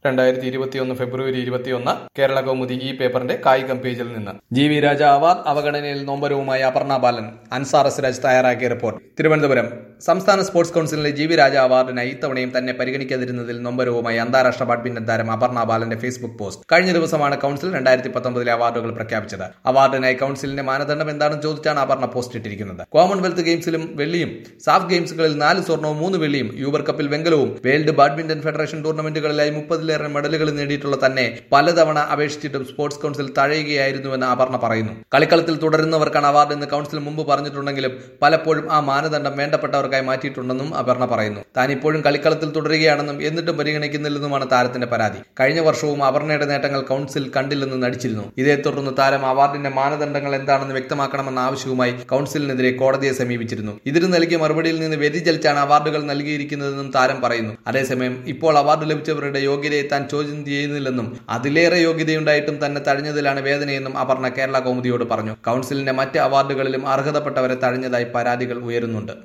രണ്ടായിരത്തി ഇരുപത്തിയൊന്ന് ഫെബ്രുവരി ഇരുപത്തിയൊന്ന് കേരള കൗമുദി ഈ പേപ്പറിന്റെ കായികം പേജിൽ നിന്ന് ജി വി രാജ അവാർഡ് അവഗണനയിൽ നോമ്പരവുമായി അപർണ ബാലൻ അൻസാർ എസ് രാജ് തയ്യാറാക്കിയ റിപ്പോർട്ട് തിരുവനന്തപുരം സംസ്ഥാന സ്പോർട്സ് കൌൺസിലിലെ ജി വി രാജ അവാർഡിനായി ഇത്തവണയും തന്നെ പരിഗണിക്കാതിരുന്നതിൽ നൊമ്പരവുമായി അന്താരാഷ്ട്ര ബാഡ്മിന്റൺ താരം അപർണ ബാലന്റെ ഫേസ്ബുക്ക് പോസ്റ്റ് കഴിഞ്ഞ ദിവസമാണ് കൌൺസിൽ രണ്ടായിരത്തി പത്തൊമ്പതിലെ അവാർഡുകൾ പ്രഖ്യാപിച്ചത് അവാർഡിനായി കൌൺസിലിന്റെ മാനദണ്ഡം എന്താണെന്ന് ചോദിച്ചാണ് അപർണ പോസ്റ്റ് ഇട്ടിരിക്കുന്നത് കോമൺവെൽത്ത് ഗെയിംസിലും വെള്ളിയും സാഫ് ഗെയിംസുകളിൽ നാല് സ്വർണവും മൂന്ന് വെള്ളിയും യൂബർ കപ്പിൽ വെങ്കലവും വേൾഡ് ബാഡ്മിന്റൺ ഫെഡറേഷൻ ടൂർണമെന്റുകളിലായി മുപ്പതിലേറെ മെഡലുകൾ നേടിയിട്ടുള്ള തന്നെ പലതവണ അപേക്ഷിച്ചിട്ടും സ്പോർട്സ് കൌൺസിൽ തഴയുകയായിരുന്നുവെന്ന് അപർണ പറയുന്നു കളിക്കളത്തിൽ തുടരുന്നവർക്കാണ് അവാർഡ് എന്ന് കൌൺസിൽ മുമ്പ് പറഞ്ഞിട്ടുണ്ടെങ്കിലും പലപ്പോഴും ആ മാനദണ്ഡം വേണ്ടപ്പെട്ടവർക്കായി മാറ്റിയിട്ടുണ്ടെന്നും അപർണ പറയുന്നു താൻ ഇപ്പോഴും കളിക്കളത്തിൽ തുടരുകയാണെന്നും എന്നിട്ടും പരിഗണിക്കുന്നില്ലെന്നുമാണ് താരത്തിന്റെ പരാതി കഴിഞ്ഞ വർഷവും അപർണയുടെ നേട്ടങ്ങൾ കൌൺസിൽ കണ്ടില്ലെന്ന് നടിച്ചിരുന്നു ഇതേ തുടർന്ന് താരം അവാർഡിന്റെ മാനദണ്ഡങ്ങൾ എന്താണെന്ന് വ്യക്തമാക്കണമെന്ന ആവശ്യവുമായി കൌൺസിലിനെതിരെ കോടതിയെ സമീപിച്ചിരുന്നു ഇതിന് നൽകിയ മറുപടിയിൽ നിന്ന് വ്യതിചലിച്ചാണ് അവാർഡുകൾ നൽകിയിരിക്കുന്നതെന്നും താരം പറയുന്നു അതേസമയം ഇപ്പോൾ അവാർഡ് ലഭിച്ചവരുടെ യോഗ്യതയെ താൻ ചോദ്യം ചെയ്യുന്നില്ലെന്നും അതിലേറെ യോഗ്യതയുണ്ടായിട്ടും തന്നെ തഴഞ്ഞതിലാണ് വേദനയെന്നും അപർണ കേരള കൗമുദിയോട് പറഞ്ഞു കൌൺസിലിന്റെ മറ്റ് അവാർഡുകളിലും അർഹതപ്പെട്ടവരെ തഴഞ്ഞതായി പരാതികൾ ഉയരുന്നുണ്ട്